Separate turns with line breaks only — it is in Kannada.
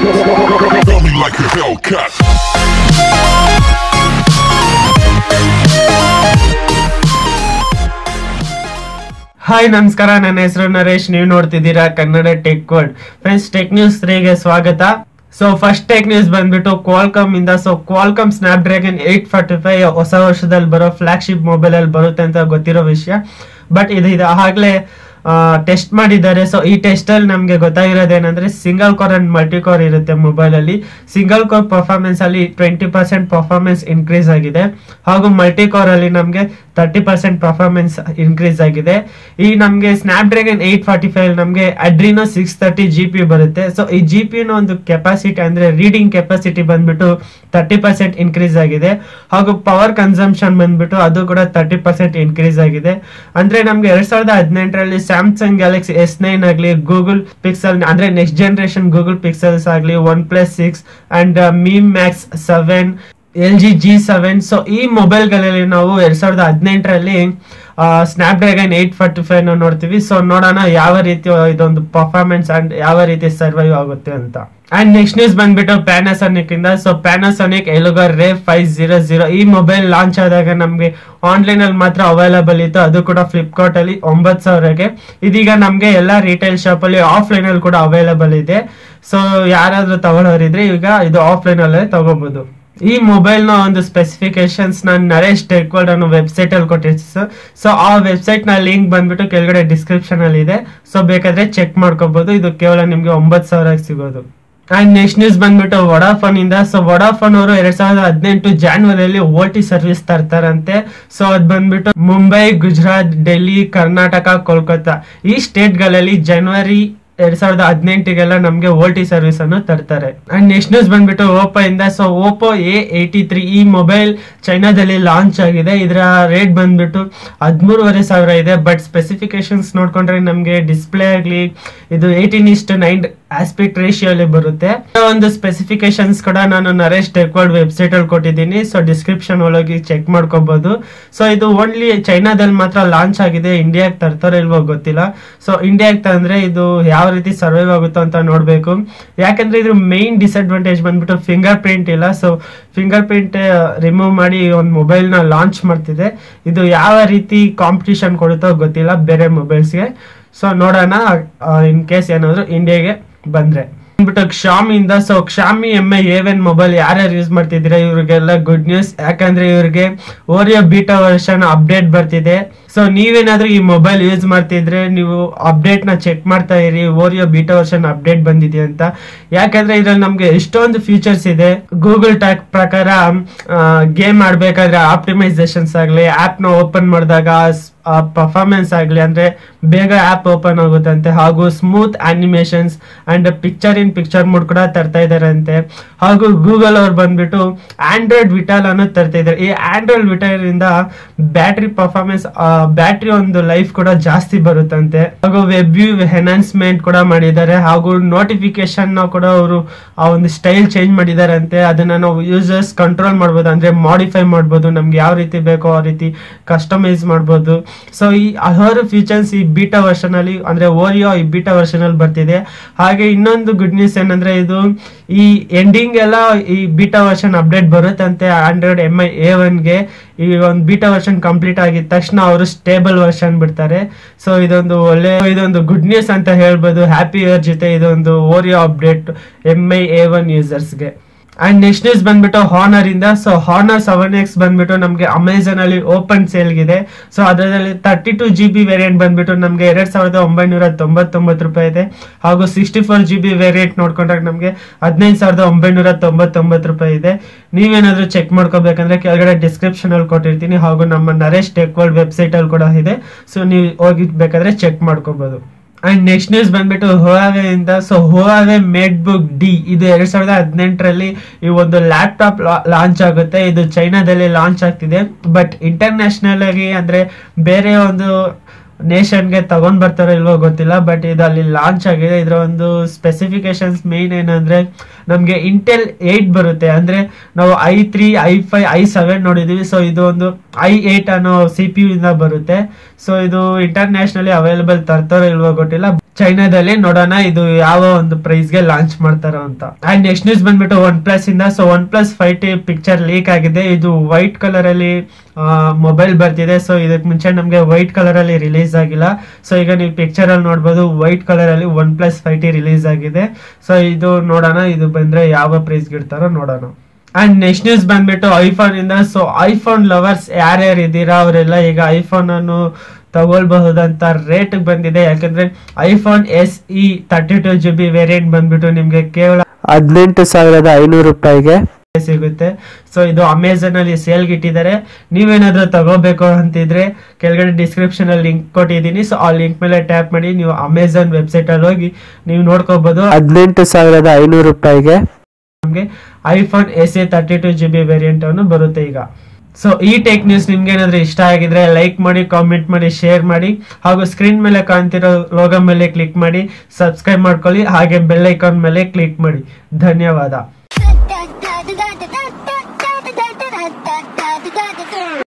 Got me like a Hellcat.
Hi ನಮಸ್ಕಾರ ನನ್ನ ಹೆಸರು ನರೇಶ್ ನೀವು ನೋಡ್ತಿದ್ದೀರಾ Kannada tech word friends tech news ತ್ರೀಗೆ ಸ್ವಾಗತ ಸೊ ಫಸ್ಟ್ ಟೆಕ್ ನ್ಯೂಸ್ ಬಂದ್ಬಿಟ್ಟು ಕ್ವಾಲ್ಕಮ್ ಇಂದ so Qualcomm Snapdragon eight forty five ಹೊಸ ವರ್ಷದಲ್ಲಿ ಬರೋ ಫ್ಲಾಗ್ಶಿಪ್ ಮೊಬೈಲ್ ಅಲ್ಲಿ ಬರುತ್ತೆ ಅಂತ ಗೊತ್ತಿರೋ ವಿಷಯ ಬಟ್ ಇದು ಇದು ಆಗ್ಲೇ ಟೆಸ್ಟ್ ಮಾಡಿದ್ದಾರೆ ಸೊ ಈ ಟೆಸ್ಟ್ ಅಲ್ಲಿ ನಮಗೆ ಗೊತ್ತಾಗಿರೋದೇನಂದ್ರೆ single core and multi core ಇರುತ್ತೆ ಮೊಬೈಲ್ ಅಲ್ಲಿ ಸಿಂಗಲ್ ಕೋರ್ ಪರ್ಫಾರ್ಮೆನ್ಸ್ ಅಲ್ಲಿ ಟ್ವೆಂಟಿ ಪರ್ಸೆಂಟ್ ಪರ್ಫಾರ್ಮೆನ್ಸ್ ಇನ್ಕ್ರೀಸ್ ಆಗಿದೆ ಹಾಗೂ ಮಲ್ಟಿ ಕೋರ್ ಅಲ್ಲಿ ನಮಗೆ ತರ್ಟಿ ಪರ್ಸೆಂಟ್ ಪರ್ಫಾರ್ಮೆನ್ಸ್ ಇನ್ಕ್ರೀಸ್ ಆಗಿದೆ ಈ ನಮಗೆ Snapdragon eight forty five ನಮಗೆ Adreno six thirty G P ಬರುತ್ತೆ ಸೊ ಈ ಜಿ ಪಿ ಒಂದು ಕೆಪಾಸಿಟಿ ಅಂದ್ರೆ ರೀಡಿಂಗ್ ಕೆಪಾಸಿಟಿ ಬಂದ್ಬಿಟ್ಟು ತರ್ಟಿ ಪರ್ಸೆಂಟ್ ಇನ್ಕ್ರೀಸ್ ಆಗಿದೆ ಹಾಗೂ ಪವರ್ ಕನ್ಸಂಪ್ಷನ್ ಬಂದ್ಬಿಟ್ಟು ಅದು ಕೂಡ ತರ್ಟಿ ಪರ್ಸೆಂಟ್ ಇನ್ಕ್ರೀಸ್ ಆಗಿದೆ ಅಂದ್ರೆ ನಮ್ಗೆ ಎರಡ್ ಸಾವಿರದ ಹದಿನೆಂಟರಲ್ಲಿ ಸ್ಯಾಮ್ಸಂಗ್ ಗ್ಯಾಲಕ್ಸಿ ಎಸ್ ನೈನ್ ಆಗಲಿ ಗೂಗಲ್ ಪಿಕ್ಸೆಲ್ ಅಂದ್ರೆ ನೆಕ್ಸ್ಟ್ ಜನರೇಷನ್ ಗೂಗಲ್ ಪಿಕ್ಸೆಲ್ಸ್ ಆಗಲಿ OnePlus six and Mi Max seven L G G seven so ಈ ಮೊಬೈಲ್ಗಳಲ್ಲಿ ನಾವು ಎರಡ್ ಸಾವಿರದ ಹದಿನೆಂಟರಲ್ಲಿ Snapdragon eight forty five ನೋಡ್ತೀವಿ ಸೊ ನೋಡೋಣ ಯಾವ ರೀತಿ ಇದೊಂದು ಪರ್ಫಾರ್ಮೆನ್ಸ್ ಅಂಡ್ ಯಾವ ರೀತಿ ಸರ್ವೈವ್ ಆಗುತ್ತೆ ಅಂತ ಅಂಡ್ ನೆಕ್ಸ್ಟ್ ನ್ಯೂಸ್ ಬಂದ್ಬಿಟ್ಟು ಪ್ಯಾನಾಸೋನಿಕ್ ಇಂದ so Panasonic Eluga Ray five zero zero ಈ ಮೊಬೈಲ್ ಲಾಂಚ್ ಆದಾಗ ನಮಗೆ ಆನ್ಲೈನ್ ಅಲ್ಲಿ ಮಾತ್ರ ಅವೈಲಬಲ್ ಇತ್ತು ಅದು ಕೂಡ ಫ್ಲಿಪ್ಕಾರ್ಟ್ ಅಲ್ಲಿ ಒಂಬತ್ತು ಸಾವಿರಕ್ಕೆ ಇದೀಗ ನಮಗೆ ಎಲ್ಲ ರಿಟೈಲ್ ಶಾಪ್ ಅಲ್ಲಿ ಆಫ್ಲೈನ್ ಅಲ್ಲಿ ಕೂಡ ಅವೈಲಬಲ್ ಇದೆ ಸೊ ಯಾರಾದ್ರೂ ತಗೊಳ್ಳೋರಿದ್ರೆ ಈಗ ಇದು ಆಫ್ಲೈನ್ ಅಲ್ಲೇ ತಗೋಬಹುದು ಈ ಮೊಬೈಲ್ ನ ಒಂದು ಸ್ಪೆಸಿಫಿಕೇಶನ್ಸ್ ನಾನು ನರೇಶ್ ಟೆಕ್ವರ್ಡ್ ಅನ್ನೋ ವೆಬ್ಸೈಟ್ ಅಲ್ಲಿ ಕೊಟ್ಟಿರ್ತೀನಿ ಸೊ ಆ ವೆಬ್ಸೈಟ್ ನ ಲಿಂಕ್ ಬಂದ್ಬಿಟ್ಟು ಕೆಳಗಡೆ ಡಿಸ್ಕ್ರಿಪ್ಷನ್ ಅಲ್ಲಿ ಇದೆ ಸೊ ಬೇಕಾದ್ರೆ ಚೆಕ್ ಮಾಡ್ಕೋಬಹುದು ಇದು ಕೇವಲ ನಿಮ್ಗೆ ಒಂಬತ್ತು ಸಾವಿರ ಸಿಗೋದು ಅಂಡ್ ನೆಕ್ಸ್ಟ್ ನ್ಯೂಸ್ ಬಂದ್ಬಿಟ್ಟು ವಡಾಫೋನ್ ಇಂದ ಸೊ ವಡಾಫೋನ್ ಅವರು ಎರಡ್ ಸಾವಿರದ ಹದಿನೆಂಟು ಜಾನ್ವರಿಯಲ್ಲಿ ಓ ಟಿ ಸರ್ವಿಸ್ ತರ್ತಾರಂತೆ ಸೊ ಅದ್ ಬಂದ್ಬಿಟ್ಟು ಮುಂಬೈ ಗುಜರಾತ್ ಡೆಲ್ಲಿ ಕರ್ನಾಟಕ ಕೋಲ್ಕತ್ತಾ ಈ ಸ್ಟೇಟ್ ಗಳಲ್ಲಿ ಜನವರಿ ಎರಡ್ ಸಾವಿರದ ಹದಿನೆಂಟಿಗೆಲ್ಲ ನಮ್ಗೆ ಓಲ್ಟಿ ಸರ್ವಿಸ್ ಅನ್ನು ತರ್ತಾರೆ ಅಂಡ್ ನೆಕ್ಸ್ಟ್ ನ್ಯೂಸ್ ಬಂದ್ಬಿಟ್ಟು ಓಪೋ ಇಂದ so Oppo A eighty three ಈ ಮೊಬೈಲ್ ಚೈನಾದಲ್ಲಿ ಲಾಂಚ್ ಆಗಿದೆ ಇದರ ರೇಟ್ ಬಂದ್ಬಿಟ್ಟು ಹದಿಮೂರುವರೆ ಸಾವಿರ ಇದೆ ಬಟ್ ಸ್ಪೆಸಿಫಿಕೇಶನ್ಸ್ ನೋಡ್ಕೊಂಡ್ರೆ ನಮ್ಗೆ ಡಿಸ್ಪ್ಲೇ ಆಗ್ಲಿ ಇದು eighteen is to nine aspect ratio ಅಲ್ಲಿ ಬರುತ್ತೆ ಒಂದು ಸ್ಪೆಸಿಫಿಕೇಶನ್ಸ್ ಕೂಡ ನಾನು ನರೇಶ್ ಟೆಕ್ವರ್ಡ್ ವೆಬ್ಸೈಟ್ ಅಲ್ಲಿ ಕೊಟ್ಟಿದ್ದೀನಿ ಸೊ ಡಿಸ್ಕ್ರಿಪ್ಷನ್ ಒಳಗೆ ಚೆಕ್ ಮಾಡ್ಕೋಬಹುದು ಸೊ ಇದು ಓನ್ಲಿ ಚೈನಾದಲ್ಲಿ ಮಾತ್ರ ಲಾಂಚ್ ಆಗಿದೆ ಇಂಡಿಯಾಗೆ ತರ್ತಾರೋ ಇಲ್ವೋ ಗೊತ್ತಿಲ್ಲ ಸೊ ಇಂಡಿಯಾಗೆ ತಂದ್ರೆ ಇದು ಯಾವ ರೀತಿ ಸರ್ವೈವ್ ಆಗುತ್ತೋ ಅಂತ ನೋಡ್ಬೇಕು ಯಾಕಂದ್ರೆ ಇದ್ರ ಮೇನ್ ಡಿಸ್ಅಡ್ವಾಂಟೇಜ್ ಬಂದ್ಬಿಟ್ಟು ಫಿಂಗರ್ ಪ್ರಿಂಟ್ ಇಲ್ಲ ಸೊ ಫಿಂಗರ್ ಪ್ರಿಂಟ್ ರಿಮೂವ್ ಮಾಡಿ ಒಂದು ಮೊಬೈಲ್ ನ ಲಾಂಚ್ ಮಾಡ್ತಿದೆ ಇದು ಯಾವ ರೀತಿ ಕಾಂಪಿಟಿಷನ್ ಕೊಡುತ್ತೋ ಗೊತ್ತಿಲ್ಲ ಬೇರೆ ಮೊಬೈಲ್ಸ್ಗೆ ಸೊ ನೋಡೋಣ ಇನ್ ಕೇಸ್ ಏನಾದ್ರು ಇಂಡಿಯಾಗೆ ಬಂದ್ರೆ ಬಂದ್ಬಿಟ್ಟು ಕ್ಷಾಮಿ ಇಂದ so Xiaomi M I N mobile ಯಾರ್ಯಾರು ಯೂಸ್ ಮಾಡ್ತಿದ್ದೀರಾ ಇವ್ರಿಗೆಲ್ಲ ಗುಡ್ ನ್ಯೂಸ್ ಯಾಕಂದ್ರೆ ಇವ್ರಿಗೆ ಓರಿಯೋ ಬೀಟಾ ವರ್ಷನ್ ಅಪ್ಡೇಟ್ ಬರ್ತಿದೆ ಸೊ ನೀವೇನಾದ್ರೂ ಈ ಮೊಬೈಲ್ ಯೂಸ್ ಮಾಡ್ತಿದ್ರೆ ನೀವು ಅಪ್ಡೇಟ್ ನ ಚೆಕ್ ಮಾಡ್ತಾ ಇರಿ ಓರಿಯೋ ಬೀಟಾ ವರ್ಷನ್ ಅಪ್ಡೇಟ್ ಬಂದಿದೆ ಅಂತ ಯಾಕಂದ್ರೆ ಇದ್ರಲ್ಲಿ ನಮ್ಗೆ ಎಷ್ಟೊಂದು ಫೀಚರ್ಸ್ ಇದೆ ಗೂಗಲ್ ಟ್ಯಾಕ್ ಪ್ರಕಾರ ಗೇಮ್ ಆಡ್ಬೇಕಾದ್ರೆ ಆಪ್ಟಿಮೈಸೇಷನ್ಸ್ ಆಗ್ಲಿ ಆಪ್ ನ ಓಪನ್ ಮಾಡಿದಾಗ ಪರ್ಫಾರ್ಮೆನ್ಸ್ ಆಗ್ಲಿ ಅಂದ್ರೆ ಬೇಗ ಆಪ್ ಓಪನ್ ಆಗುತ್ತಂತೆ ಹಾಗೂ smooth animations and picture in picture mode ಕೂಡ ತರ್ತಾ ಇದಾರಂತೆ ಹಾಗೂ ಗೂಗಲ್ ಅವ್ರು ಬಂದ್ಬಿಟ್ಟು ಆಂಡ್ರಾಯ್ಡ್ ವಿಟಾಲ್ ಅನ್ನು ತರ್ತಾ ಇದ್ದಾರೆ ಈ ಆಂಡ್ರಾಯ್ಡ್ ವಿಟಾಲ್ ಇಂದ ಬ್ಯಾಟ್ರಿ ಪರ್ಫಾರ್ಮೆನ್ಸ್ ಬ್ಯಾಟ್ರಿ ಒಂದು ಲೈಫ್ ಕೂಡ ಜಾಸ್ತಿ ಬರುತ್ತಂತೆ ಹಾಗೂ ವೆಬ್ ವ್ಯೂ ಎನ್ಹಾನ್ಸ್ಮೆಂಟ್ ಕೂಡ ಮಾಡಿದ್ದಾರೆ ಹಾಗೂ ನೋಟಿಫಿಕೇಶನ್ ಕೂಡ ಅವರು ಆ ಒಂದು ಸ್ಟೈಲ್ ಚೇಂಜ್ ಮಾಡಿದಾರಂತೆ ಅದನ್ನ ನಾವು ಯೂಸರ್ಸ್ ಕಂಟ್ರೋಲ್ ಮಾಡ್ಬೋದು ಅಂದ್ರೆ ಮಾಡಿಫೈ ಮಾಡ್ಬೋದು ನಮ್ಗೆ ಯಾವ ರೀತಿ ಬೇಕೋ ಆ ರೀತಿ ಕಸ್ಟಮೈಸ್ ಮಾಡ್ಬೋದು ಸೊ ಈ ಹಲವಾರು ಫೀಚರ್ಸ್ ಈ ಬೀಟಾ ವರ್ಷನ್ ಅಲ್ಲಿ ಅಂದ್ರೆ ಓರಿಯೋ ಈ ಬೀಟಾ ವರ್ಷನ್ ಅಲ್ಲಿ ಬರ್ತಿದೆ ಹಾಗೆ ಇನ್ನೊಂದು ಗುಡ್ ನ್ಯೂಸ್ ಏನಂದ್ರೆ ಇದು ಈ ಎಂಡಿಂಗ್ ಎಲ್ಲ ಈ ಬೀಟಾ ವರ್ಷನ್ ಅಪ್ಡೇಟ್ ಬರುತ್ತಂತೆ ಆಂಡ್ರಾಯ್ಡ್ ಎಂ ಐ ಎ ಒನ್ಗೆ ಈ ಒಂದು ಬೀಟಾ ವರ್ಷನ್ ಕಂಪ್ಲೀಟ್ ಆಗಿದ ತಕ್ಷಣ ಅವರು ಸ್ಟೇಬಲ್ ವರ್ಷನ್ ಬಿಡ್ತಾರೆ ಸೊ ಇದೊಂದು ಒಳ್ಳೆ ಇದೊಂದು ಗುಡ್ ನ್ಯೂಸ್ ಅಂತ ಹೇಳ್ಬೋದು ಹ್ಯಾಪಿ ಇಯರ್ ಜೊತೆ ಇದೊಂದು Oreo update M I A one ಯೂಸರ್ಸ್ಗೆ ಅಂಡ್ ನೆಕ್ಸ್ಟ್ ನ್ಯೂಸ್ ಬಂದ್ಬಿಟ್ಟು ಹಾನರ್ ಇಂದ ಸೊ ಹಾನರ್ ಸೆವೆನ್ ಎಕ್ಸ್ ಬಂದ್ಬಿಟ್ಟು ನಮಗೆ ಅಮೆಝಾನ್ ಅಲ್ಲಿ ಓಪನ್ ಸೇಲ್ಗಿದೆ ಸೊ ಅದರಲ್ಲಿ thirty two G B variant ಬಂದ್ಬಿಟ್ಟು ನಮಗೆ ಎರಡ್ ಸಾವಿರದ ಒಂಬೈನೂರ ತೊಂಬತ್ತೊಂಬತ್ತು ರೂಪಾಯಿ ಇದೆ ಹಾಗೂ sixty four G B variant ನೋಡ್ಕೊಂಡ್ರೆ ನಮಗೆ ಹದಿನೈದು ಸಾವಿರದ ಒಂಬೈನೂರ ತೊಂಬತ್ತೊಂಬತ್ತು ರೂಪಾಯಿ ಇದೆ ನೀವೇನಾದ್ರೂ ಚೆಕ್ ಮಾಡ್ಕೋಬೇಕಂದ್ರೆ ಕೆಳಗಡೆ ಡಿಸ್ಕ್ರಿಪ್ಷನ್ ಅಲ್ಲಿ ಕೊಟ್ಟಿರ್ತೀನಿ ಹಾಗೂ ನಮ್ಮ ನರೇಶ್ ಟೆಕ್ ವರ್ಲ್ಡ್ ವೆಬ್ಸೈಟ್ ಅಲ್ಲಿ ಕೂಡ ಇದೆ ಸೊ ನೀವು ಹೋಗಿ ಬೇಕಾದ್ರೆ ಚೆಕ್ ಮಾಡ್ಕೋಬಹುದು ಅಂಡ್ ನೆಕ್ಸ್ಟ್ ನ್ಯೂಸ್ ಬಂದ್ಬಿಟ್ಟು ಹುವಾವೆ ಇಂದ so Huawei Matebook D ಇದು ಎರಡ್ ಸಾವಿರದ ಹದಿನೆಂಟರಲ್ಲಿ ಈ ಒಂದು ಲ್ಯಾಪ್ಟಾಪ್ ಲಾಂಚ್ ಆಗುತ್ತೆ ಇದು ಚೈನಾದಲ್ಲಿ ಲಾಂಚ್ ಆಗ್ತಿದೆ ಬಟ್ ಇಂಟರ್ನ್ಯಾಷನಲ್ ಆಗಿ ಅಂದ್ರೆ ಬೇರೆ ಒಂದು ನೇಷನ್ಗೆ ತಗೊಂಡ್ ಬರ್ತಾರೋ ಇಲ್ವೋ ಗೊತ್ತಿಲ್ಲ ಬಟ್ ಇದು ಅಲ್ಲಿ ಲಾಂಚ್ ಆಗಿದೆ ಇದರ ಒಂದು ಸ್ಪೆಸಿಫಿಕೇಶನ್ಸ್ ಮೇನ್ ಏನಂದ್ರೆ ನಮಗೆ ಇಂಟೆಲ್ ಏಟ್ ಬರುತ್ತೆ ಅಂದ್ರೆ ನಾವು I three I five I seven ನೋಡಿದೀವಿ ಸೊ ಇದು ಒಂದು ಐ ಏಟ್ ಅನ್ನೋ ಸಿ ಪಿ ಯು ಇಂದ ಬರುತ್ತೆ ಸೊ ಇದು ಇಂಟರ್ನ್ಯಾಷನಲಿ ಅವೈಲೇಬಲ್ ತರ್ತಾರೋ ಇಲ್ವೋ ಗೊತ್ತಿಲ್ಲ ಚೈನಾದಲ್ಲಿ ನೋಡೋಣ ಇದು ಯಾವ ಒಂದು ಪ್ರೈಸ್ ಗೆ ಲಾಂಚ್ ಮಾಡ್ತಾರೋ ಅಂತ ಅಂಡ್ ನೆಕ್ಸ್ಟ್ ನ್ಯೂಸ್ ಬಂದ್ಬಿಟ್ಟು ಒನ್ ಪ್ಲಸ್ ಇಂದ so OnePlus five T picture leak ಆಗಿದೆ ಇದು ವೈಟ್ ಕಲರ್ ಅಲ್ಲಿ ಮೊಬೈಲ್ ಬರ್ತಿದೆ ಸೊ ಇದಕ್ಕೆ ಮುಂಚೆ ನಮಗೆ ವೈಟ್ ಕಲರ್ ಅಲ್ಲಿ ರಿಲೀಸ್ ಆಗಿಲ್ಲ ಸೊ ಈಗ ನೀವು ಪಿಕ್ಚರ್ ಅಲ್ಲಿ ನೋಡ್ಬೋದು ವೈಟ್ ಕಲರ್ ಅಲ್ಲಿ OnePlus five T release ಆಗಿದೆ ಸೊ ಇದು ನೋಡೋಣ ಇದು ಬಂದ್ರೆ ಯಾವ ಪ್ರೈಸ್ ಗಿಡ್ತಾರೋ ನೋಡೋಣ ಅಂಡ್ ನೆಕ್ಸ್ಟ್ ನ್ಯೂಸ್ ಬಂದ್ಬಿಟ್ಟು ಐಫೋನ್ ಇಂದ ಸೊ ಐಫೋನ್ ಲವರ್ಸ್ ಯಾರ್ಯಾರು ಇದ್ದೀರಾ ಅವರೆಲ್ಲ ಈಗ ಐಫೋನ್ ಅನ್ನು ತಗೊಳ್ಬಹುದಂತ ರೇಟ್ ಬಂದಿದೆ ಯಾಕಂದ್ರೆ iPhone S E thirty two G B variant ಬಂದ್ಬಿಟ್ಟು ನಿಮ್ಗೆ ಕೇವಲ ಹದಿನೆಂಟು ಸಾವಿರದ ಐನೂರು ರೂಪಾಯಿಗೆ ಸಿಗುತ್ತೆ ಸೊ ಇದು ಅಮೆಝಾನ್ ಅಲ್ಲಿ ಸೇಲ್ಗೆ ಇಟ್ಟಿದ್ದಾರೆ ನೀವೇನಾದ್ರೂ ತಗೋಬೇಕು ಅಂತಿದ್ರೆ ಕೆಳಗಡೆ ಡಿಸ್ಕ್ರಿಪ್ಷನ್ ಅಲ್ಲಿ ಲಿಂಕ್ ಕೊಟ್ಟಿದ್ದೀನಿ ಸೊ ಆ ಲಿಂಕ್ ಮೇಲೆ ಟ್ಯಾಪ್ ಮಾಡಿ ನೀವು ಅಮೆಝಾನ್ ವೆಬ್ಸೈಟ್ ಅಲ್ಲಿ ಹೋಗಿ ನೀವು ನೋಡ್ಕೋಬಹುದು ಹದಿನೆಂಟು ಸಾವಿರದ ಐನೂರು ರೂಪಾಯಿಗೆ ನಮಗೆ iPhone S A thirty two G B variant ಅನ್ನು ಬರುತ್ತೆ ಈಗ ಸೊ ಈ ಟೆಕ್ ನ್ಯೂಸ್ ನಿಮ್ಗೆ ಏನಾದ್ರೂ ಇಷ್ಟ ಆಗಿದ್ರೆ ಲೈಕ್ ಮಾಡಿ ಕಾಮೆಂಟ್ ಮಾಡಿ ಶೇರ್ ಮಾಡಿ ಹಾಗೂ ಸ್ಕ್ರೀನ್ ಮೇಲೆ ಕಾಣ್ತಿರೋ ಲೋಗೋ ಮೇಲೆ ಕ್ಲಿಕ್ ಮಾಡಿ ಸಬ್ಸ್ಕ್ರೈಬ್ ಮಾಡ್ಕೊಳ್ಳಿ ಹಾಗೆ ಬೆಲ್ ಐಕಾನ್ ಮೇಲೆ ಕ್ಲಿಕ್ ಮಾಡಿ ಧನ್ಯವಾದ